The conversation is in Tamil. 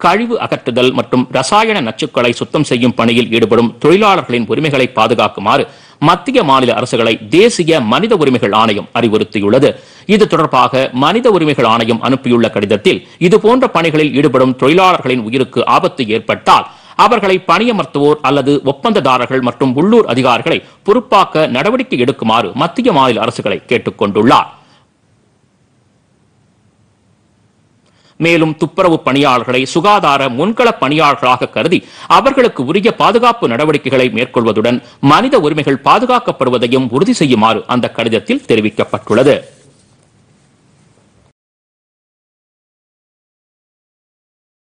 கழிவு அகற்றுதல் மற்றும் ரசாயன நச்சுக்களை சுத்தம் செய்யும் பணியில் ஈடுபடும் தொழிலாளர்களின் உரிமைகளை பாதுகாக்குமாறு மத்திய மாநில அரசுகளை தேசிய மனித உரிமைகள் ஆணையம் அறிவுறுத்தியுள்ளது இது தொடர்பாக மனித உரிமைகள் ஆணையம் அனுப்பியுள்ள கடிதத்தில் இதுபோன்ற பணிகளில் ஈடுபடும் தொழிலாளர்களின் உயிருக்கு ஆபத்து ஏற்பட்டால் அவர்களை பணியமர்த்துவோர் அல்லது ஒப்பந்ததாரர்கள் மற்றும் உள்ளூர் அதிகாரிகளை பொறுப்பாக்க நடவடிக்கை எடுக்குமாறு மத்திய மாநில அரசுகளை கேட்டுக் கொண்டுள்ளார் மேலும் துப்புரவு பணியாளர்களை சுகாதார முன்கள பணியாளர்களாக கருதி அவர்களுக்கு உரிய பாதுகாப்பு நடவடிக்கைகளை மேற்கொள்வதுடன் மனித உரிமைகள் பாதுகாக்கப்படுவதையும் உறுதி செய்யுமாறு அந்த கடிதத்தில் தெரிவிக்கப்பட்டுள்ளது